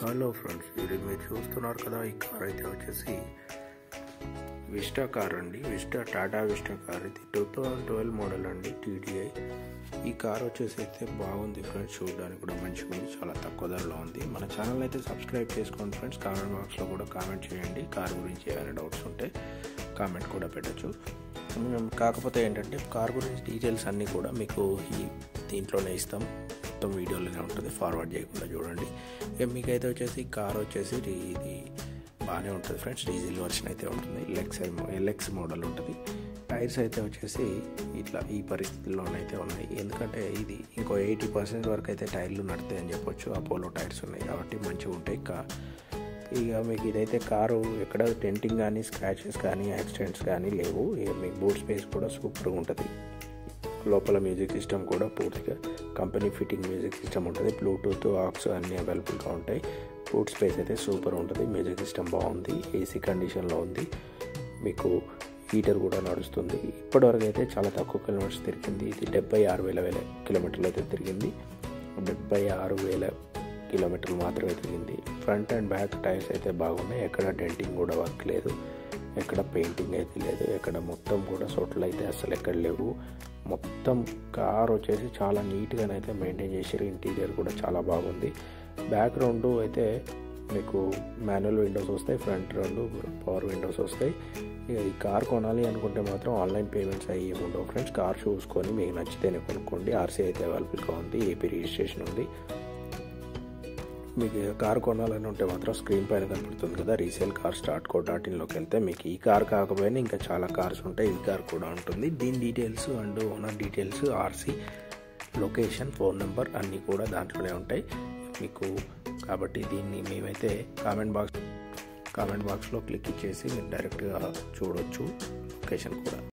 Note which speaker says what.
Speaker 1: hello friends ఇది మీరు చూస్తున్నారు కదా ఈ కార్ అయితే వచ్చేసి విస్టా కార్ అండి విస్టా టాటా విస్టా కార్ ఇది టూ థౌజండ్ ట్వెల్వ్ మోడల్ అండి టీడీఐ ఈ కార్ వచ్చేసి అయితే బాగుంది ఫ్రెండ్స్ చూడడానికి కూడా మంచిగా ఉంది చాలా తక్కువ ధరలో ఉంది మన ఛానల్ అయితే సబ్స్క్రైబ్ చేసుకోండి ఫ్రెండ్స్ కామెంట్ బాక్స్లో కూడా కామెంట్ చేయండి కార్ గురించి ఏమైనా డౌట్స్ ఉంటే కామెంట్ కూడా పెట్టచ్చు కాకపోతే ఏంటంటే కార్ గురించి డీటెయిల్స్ అన్నీ కూడా మీకు ఈ దీంట్లోనే ఇస్తాం మొత్తం వీడియోలోనే ఉంటుంది ఫార్వర్డ్ చేయకుండా చూడండి ఇక మీకైతే వచ్చేసి కార్ వచ్చేసి ఇది బాగానే ఉంటుంది ఫ్రెండ్స్ డీజిల్ వర్షన్ అయితే ఉంటుంది ఎల్ఎక్స్ ఎల్ఎక్స్ మోడల్ ఉంటుంది టైర్స్ అయితే వచ్చేసి ఇట్లా ఈ పరిస్థితుల్లోనైతే ఉన్నాయి ఎందుకంటే ఇది ఇంకో ఎయిటీ పర్సెంట్ వరకు అయితే టైర్లు నడతాయి అని చెప్పొచ్చు అపోలో టైర్స్ ఉన్నాయి కాబట్టి మంచిగా ఉంటాయి కా ఇక మీకు ఇదైతే కారు ఎక్కడ డెంటింగ్ కానీ స్క్రాచెస్ కానీ యాక్సిడెంట్స్ కానీ లేవు ఇక మీకు బూట్ స్పేస్ కూడా సూపర్గా ఉంటుంది లోపల మ్యూజిక్ సిస్టమ్ కూడా పూర్తిగా కంపెనీ ఫిట్టింగ్ మ్యూజిక్ సిస్టమ్ ఉంటుంది బ్లూటూత్ ఆక్స్ అన్నీ అవైలబుల్గా ఉంటాయి బూట్ స్పేస్ అయితే సూపర్ ఉంటుంది మ్యూజిక్ సిస్టమ్ బాగుంది ఏసీ కండిషన్లో ఉంది మీకు హీటర్ కూడా నడుస్తుంది ఇప్పటివరకు అయితే చాలా తక్కువ కిలోమీటర్స్ తిరిగింది ఇది డెబ్బై ఆరు వేల వేల కిలోమీటర్లు అయితే తిరిగింది డెబ్బై ఆరు వేల కిలోమీటర్లు మాత్రమే తిరిగింది ఫ్రంట్ అండ్ బ్యాక్ టైర్స్ అయితే బాగున్నాయి ఎక్కడ డెంటింగ్ కూడా వర్క్ లేదు ఎక్కడ పెయింటింగ్ అయితే లేదు ఎక్కడ మొత్తం కూడా సొట్లు అయితే అసలు ఎక్కడ లేవు మొత్తం కార్ వచ్చేసి చాలా నీట్గానైతే మెయింటైన్ చేసారు ఇంటీరియర్ కూడా చాలా బాగుంది బ్యాక్ రెండు అయితే మీకు మాన్యువల్ విండోస్ వస్తాయి ఫ్రంట్ రెండు పవర్ విండోస్ వస్తాయి ఇక ఈ కార్ కొనాలి అనుకుంటే మాత్రం ఆన్లైన్ పేమెంట్స్ అయ్యి ఉండవు ఫ్రెండ్స్ కార్ చూసుకొని మీకు నచ్చితేనే కొనుక్కోండి ఆర్సీ అయితే అవైలబుల్గా ఉంది ఏపీ రిజిస్ట్రేషన్ ఉంది మీకు కార్ కొనాలని ఉంటే మాత్రం స్క్రీన్ పైన కనపడుతుంది కదా resale car start co dot ఇన్లోకి వెళ్తే మీకు ఈ కార్ కాకపోయినా ఇంకా చాలా కార్స్ ఉంటాయి ఈ కార్ కూడా ఉంటుంది దీని details and owner details RC location phone number అన్నీ కూడా దాంట్లోనే ఉంటాయి మీకు కాబట్టి దీన్ని మేమైతే కామెంట్ బాక్స్ కామెంట్ బాక్స్లో క్లిక్ ఇచ్చేసి మీరు డైరెక్ట్గా చూడొచ్చు లొకేషన్ కూడా